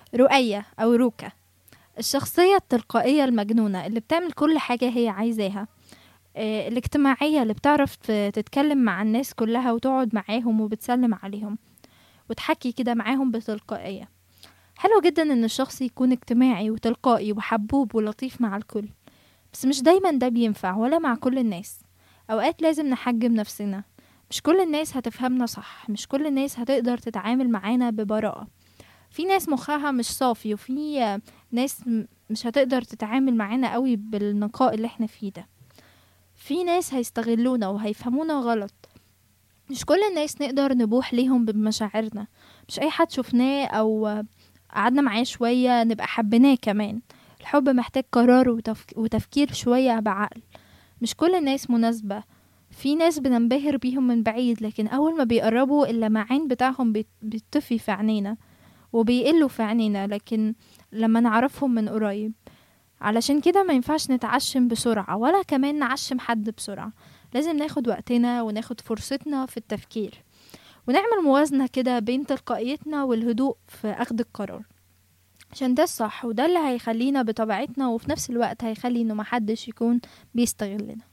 رؤية أو روكا الشخصية التلقائية المجنونة اللي بتعمل كل حاجة هي عايزاها آه، الاجتماعية اللي بتعرف ت- تتكلم مع الناس كلها وتقعد معاهم وبتسلم عليهم وتحكي كده معاهم بتلقائية حلو جدا ان الشخص يكون اجتماعي وتلقائي وحبوب ولطيف مع الكل بس مش دايما ده بينفع ولا مع كل الناس اوقات لازم نحجم نفسنا مش كل الناس هتفهمنا صح مش كل الناس هتقدر تتعامل معانا ببراءة في ناس مخها مش صافي وفي آه، ناس م- مش هتقدر تتعامل معانا قوي بالنقاء اللي احنا فيه ده في ناس هيستغلونا وهيفهمونا غلط مش كل الناس نقدر نبوح ليهم بمشاعرنا مش اي حد شفناه او آه، قعدنا معاه شوية نبقى حبيناه كمان الحب محتاج قرار وتفك... وتفكير شوية بعقل مش كل الناس مناسبة في ناس بننبهر بيهم من بعيد لكن أول ما بيقربوا اللمعان بتاعهم بيت- بيطفي في عينينا وبيقلوا في عينينا لكن لما نعرفهم من قريب علشان كده ما ينفعش نتعشم بسرعة ولا كمان نعشم حد بسرعة لازم ناخد وقتنا وناخد فرصتنا في التفكير ونعمل موازنة كده بين تلقائيتنا والهدوء في أخذ القرار عشان ده الصح وده اللي هيخلينا بطبيعتنا وفي نفس الوقت هيخلي انه محدش يكون بيستغلنا